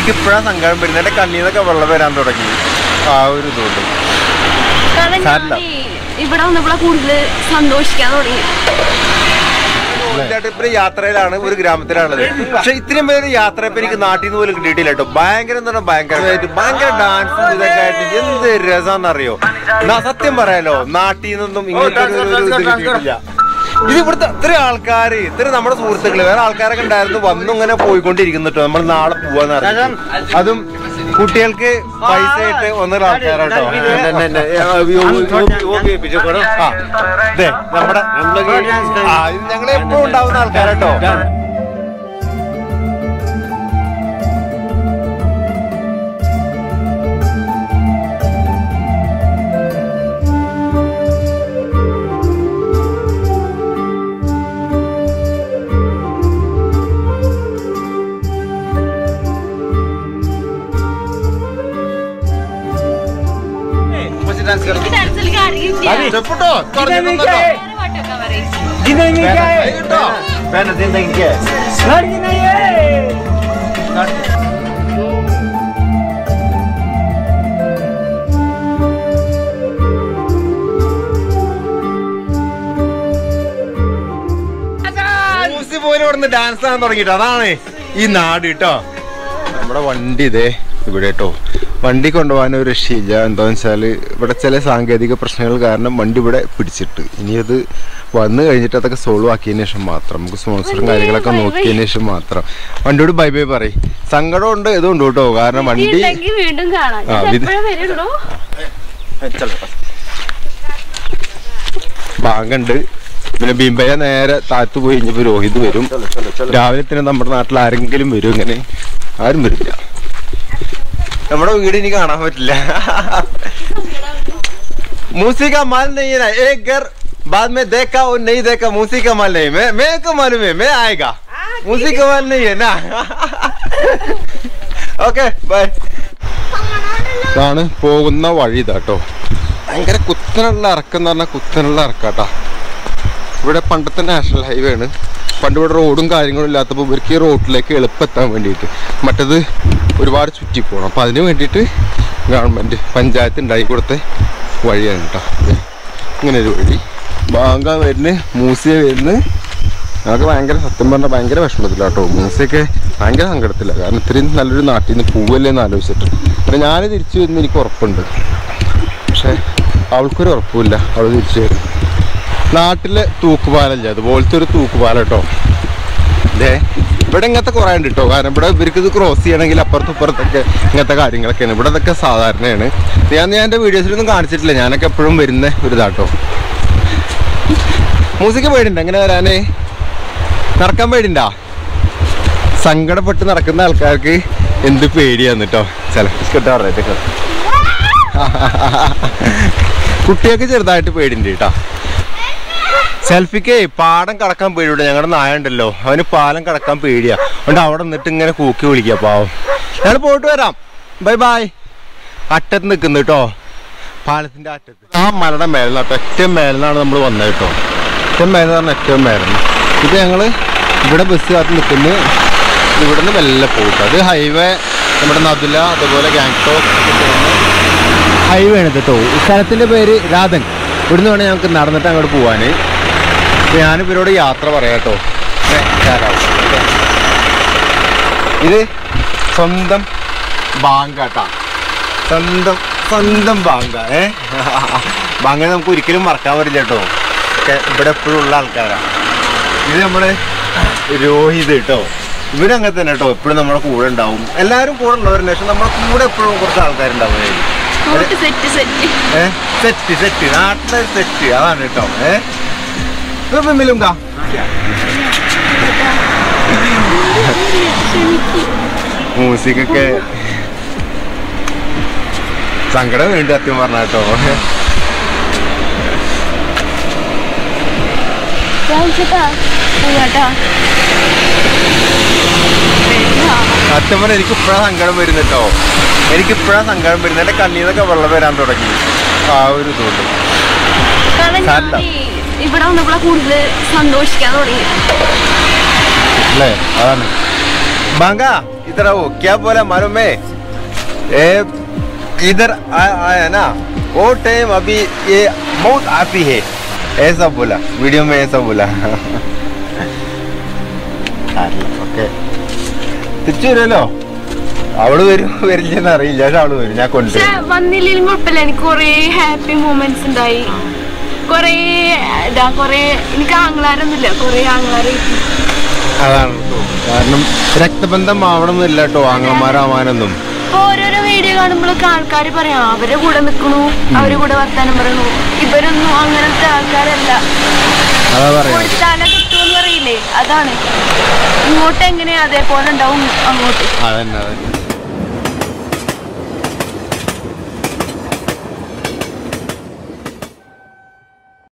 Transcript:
എനിക്ക് ഇപ്പോഴാണ് സങ്കടം വരുന്നത് എന്റെ കണ്ണീന്നൊക്കെ വെള്ളം വരാൻ തുടങ്ങി ആ ഒരു ഇതുകൊണ്ട് കാരണം സാരില്ല. ഞാനേ ഇവിടെ വന്നപ്പോഴാ കൂടുതൽ സന്തോഷിക്കാൻ തുടങ്ങി ഇപ്പൊ യാത്രയിലാണ് ഒരു ഗ്രാമത്തിലാണത് പക്ഷെ ഇത്രയും പേര് യാത്ര ഇപ്പൊ എനിക്ക് നാട്ടിൽ നിന്ന് പോലും കിട്ടിയിട്ടില്ല കേട്ടോ ഭയങ്കര എന്ന് പറഞ്ഞാൽ ഭയങ്കരമായിട്ട് ഭയങ്കര ഡാൻസ് ഇതൊക്കെ ആയിട്ട് എന്ത് രസാന്നറിയോ നാ സത്യം പറയാലോ നാട്ടിൽ നിന്നൊന്നും ഇങ്ങനത്തെ ഒരു- ഒരു ഇത് കിട്ടിയിട്ടില്ല ഇത് ഇവിടുത്തെ ഇത്ര ആൾക്കാര് ഇത്ര നമ്മുടെ സുഹൃത്തുക്കള് വേറെ ആൾക്കാരൊക്കെ ഉണ്ടായിരുന്നു വന്നു ഇങ്ങനെ പോയിക്കൊണ്ടിരിക്കുന്നു കേട്ടോ നമ്മൾ നാളെ പോവാന്ന് അറിയാം അതും കുട്ടികൾക്ക് പൈസ ഇട്ട് ഒന്നര ആൾക്കാരാട്ടോ ആ, ദേ, നമ്മുടെ ആ, ഇത് ഞങ്ങൾ എപ്പോഴും ഉണ്ടാവുന്ന ആൾക്കാരാട്ടോ എനിക്ക് ഡാൻസ് കളിക്കാൻ അറിയില്ല ചെപ്പുട്ടോ പറഞ്ഞിട്ടുണ്ടോ വേറെ പാട്ടൊക്കെ പറയും കേട്ടോ മ്യൂസിക് പോലെ ഇവിടുന്ന് ഡാൻസ് ആകാൻ തുടങ്ങിട്ടോ അതാണ് ഈ നാട് കേട്ടോ നമ്മുടെ വണ്ടി ഇതേ ഇവിടെ കേട്ടോ വണ്ടി കൊണ്ടുപോകാൻ ഒരു രക്ഷയില്ല എന്താന്ന് വെച്ചാല് ഇവിടെ ചില സാങ്കേതിക പ്രശ്നങ്ങൾ കാരണം വണ്ടി ഇവിടെ പിടിച്ചിട്ട് ഇനി അത് വന്നു കഴിഞ്ഞിട്ട് അതൊക്കെ സോൾവ് ആക്കിയതിന് ശേഷം മാത്രം നമുക്ക് സ്പോൺസറും കാര്യങ്ങളൊക്കെ നോക്കിയതിന് ശേഷം മാത്രം വണ്ടിയോട് ബൈ ബൈ പറയും സങ്കടം ഉണ്ട് ഇതുണ്ട് കേട്ടോ കാരണം വണ്ടി ഉണ്ടെങ്കിൽ വീണ്ടും കാണാം ആ, ഇത്- എപ്പോഴും വരുള്ളൂ ബാങ്കുണ്ട് പിന്നെ ബിംബയ നേരെ താത്തു പോയി കഴിഞ്ഞപ്പോ രോഹിത് വരും രാവിലെ തന്നെ നമ്മുടെ നാട്ടിൽ ആരെങ്കിലും വരും ഇങ്ങനെ ആരും വരില്ല നമ്മുടെ വീട് ഇനി കാണാൻ പറ്റില്ല മൂസിക മാൽ नहीं है ना एक घर बाद में देखा और नहीं देखा मूसी का माल नहीं मैं मैं को मालूम है मैं आएगा मूसी का माल नहीं है ना ഓക്കെ ബൈ ഇതാണ് പോകുന്ന വഴി ഇതാട്ടോ ഭയങ്കര കുത്തനുള്ള ഇറക്കം എന്ന് പറഞ്ഞാൽ കുത്തനുള്ള ഇറക്കാട്ടാ ഇവിടെ പണ്ടത്തെ നാഷണൽ ഹൈവേ ആണ് പണ്ട് ഇവിടെ റോഡും കാര്യങ്ങളും ഇല്ലാത്തപ്പോൾ ഇവർക്ക് ഈ റോഡിലേക്ക് എളുപ്പമെത്താൻ വേണ്ടിയിട്ട് മറ്റത് ഒരുപാട് ചുറ്റി പോകണം അപ്പം അതിന് വേണ്ടിയിട്ട് ഗവൺമെൻറ് പഞ്ചായത്ത് ഉണ്ടാക്കി കൊടുത്ത വഴിയാണ് കേട്ടോ ദേ, ഇങ്ങനെ ഒരു വഴി ബാങ്ക വരുന്ന് മൂസിയ വരുന്ന് ഞങ്ങൾക്ക് ഭയങ്കര സത്യം പറഞ്ഞാൽ ഭയങ്കര വിഷമത്തിലാട്ടോ മൂസയൊക്കെ ഭയങ്കര സങ്കടത്തില്ല കാരണം ഇത്രയും നല്ലൊരു നാട്ടിൽ നിന്ന് പോവല്ലേ എന്ന് ആലോചിച്ചിട്ട് പിന്നെ ഞാൻ തിരിച്ചു വരുന്ന എനിക്ക് ഉറപ്പുണ്ട് പക്ഷെ അവൾക്കൊരു ഉറപ്പില്ല അവൾ തിരിച്ചു വരും നാട്ടിലെ തൂക്കുപാലല്ലേ അതുപോലത്തെ ഒരു തൂക്കുപാലം കേട്ടോ ഇതേ ഇവിടെ ഇങ്ങനത്തെ കുറേ ഉണ്ട് കേട്ടോ കാരണം ഇവിടെ ഇവർക്ക് ഇത് ക്രോസ് ചെയ്യണമെങ്കിൽ അപ്പുറത്തും ഇപ്പുറത്തൊക്കെ ഇങ്ങനത്തെ കാര്യങ്ങളൊക്കെയാണ് ഇവിടെ ഇതൊക്കെ സാധാരണയാണ് ഇത് ഞാൻ ഞാൻ എൻ്റെ വീഡിയോസിലൊന്നും കാണിച്ചിട്ടില്ല ഞാനൊക്കെ എപ്പോഴും വരുന്ന ഒരു ഇതാട്ടോ മ്യൂസിക് പേടിണ്ട് എങ്ങനെ വരാനേ നടക്കാൻ പേടിണ്ടാ സങ്കടപ്പെട്ട് നടക്കുന്ന ആൾക്കാർക്ക് എന്ത് പേടിയാന്ന് കേട്ടോ ചില കിട്ടാറേറ്റ് കുട്ടികൾക്ക് ചെറുതായിട്ട് പേടിണ്ട് കേട്ടോ സെൽഫിക്ക് പാടം കടക്കാൻ പേടിയുണ്ട് ഞങ്ങളുടെ നായ ഉണ്ടല്ലോ അവന് പാലം കടക്കാൻ പേടിയാ അതുകൊണ്ട് അവിടെ നിന്നിട്ട് ഇങ്ങനെ കൂക്കി വിളിക്കുക പാവം ഞങ്ങൾ പോയിട്ട് വരാം ബൈ ബൈ അറ്റത്ത് നിൽക്കുന്നു കേട്ടോ പാലത്തിന്റെ അറ്റത്ത് ആ മലയുടെ മേലിനാട്ടോ ഏറ്റവും മേലിനാണ് നമ്മൾ വന്നത് കേട്ടോ ഏറ്റവും മേലെന്ന് പറഞ്ഞാൽ ഏറ്റവും മേലെന്ന് ഇത് ഞങ്ങള് ഇവിടെ ബസ് കാത്ത് നിൽക്കുന്നു ഇവിടെ നിന്ന് മെല്ലെ പോയിട്ട് അത് ഹൈവേ നമ്മുടെ നദുല അതുപോലെ ഗാങ്ടോക്ക് ഹൈവേ ആണ് കേട്ടോ ഈ സ്ഥലത്തിന്റെ പേര് രാധൻ ഇവിടുന്ന് വേണേൽ ഞങ്ങൾക്ക് നടന്നിട്ട് അങ്ങോട്ട് പോവാന് അപ്പൊ ഞാൻ ഇവരോട് യാത്ര പറയാം കേട്ടോ ഏ, ധാരാളം. ഓക്കേ. ഇത് സ്വന്തം ബാങ്കാട്ടാ സ്വന്തം സ്വന്തം ബാങ്ക ഏ ബാങ്കിനെ നമുക്ക് ഒരിക്കലും മറക്കാൻ പറ്റില്ല കേട്ടോ ഒക്കെ ഇവിടെ എപ്പോഴും ഉള്ള ആൾക്കാരാണ് ഇത് നമ്മുടെ രോഹിത് കേട്ടോ ഇവരങ്ങനെ തന്നെ കേട്ടോ എപ്പോഴും നമ്മുടെ കൂടെ ഉണ്ടാവും എല്ലാവരും കൂടെ ഉള്ളവരുണ്ട് പക്ഷെ നമ്മുടെ കൂടെ എപ്പോഴും കുറച്ച് ആൾക്കാരുണ്ടാവുമായിരിക്കും not set set A set set നാട്ടിലെ സെറ്റ് അതാണ് കേട്ടോ ഏ മിലുങ്ക മ്യൂസിക്കൊക്കെ സങ്കടം വേണ്ടി സത്യം പറഞ്ഞ കേട്ടോ ചേട്ടാ പോവാട്ടാ സത്യം പറഞ്ഞാൽ എനിക്ക് ഇപ്പഴാ സങ്കടം വരുന്നത് കേട്ടോ എനിക്ക് ഇപ്പഴാ സങ്കടം വരുന്നത് എന്റെ കണ്ണീന്നൊക്കെ വെള്ളം വരാൻ തുടങ്ങി ആ ഒരു ഇതുകൊണ്ട് കാരണം സാരില്ല. ഞാനേ ഇവിടെ വന്നപ്പോഴാ കൂടുതൽ സന്തോഷിക്കാൻ തുടങ്ങി അല്ലേ അതാണ് बांगा इधर आओ क्या बोला मालूम है ए, इधर आ- आया ना वो टाइम अभी ये बहुत आती है ऐसा बोला वीडियो में ऐसा बोला ഓക്കെ തിരിച്ചു വരുമല്ലോ അവള് വരും വരില്ലെന്ന് അറിയില്ല പക്ഷെ അവള് വരും ഞാൻ പക്ഷെ കൊണ്ടുവരും വന്നില്ലെങ്കിലും കുഴപ്പമില്ല എനിക്ക് കൊറേ ഹാപ്പി മൂമെന്റ്സ് ഉണ്ടായി കൊറേ ഇതാ കൊറേ എനിക്ക് ആങ്ങളാരൊന്നുമില്ല കൊറേ ആങ്ങളാര് കിട്ടി. അതാണ് കേട്ടോ. കാരണം രക്തബന്ധം ആവണമെന്നില്ല കേട്ടോ ആങ്ങന്മാരാവാനൊന്നും ഇപ്പൊ ഓരോരോ വീഡിയോ കാണുമ്പോഴൊക്കെ ആൾക്കാർ പറയാം അവരെ കൂടെ നിക്കണു അവരെ കൂടെ വർത്താനം പറയണു ഇവരൊന്നും അങ്ങനത്തെ ആൾക്കാരല്ല അതാ പറയാ കൊടുത്താലേ കിട്ടുമെന്ന് പറയില്ലേ അതാണ് ഇങ്ങോട്ട് എങ്ങനെ അതേപോലെ ഉണ്ടാവും അങ്ങോട്ട് അതന്നെ അതന്നെ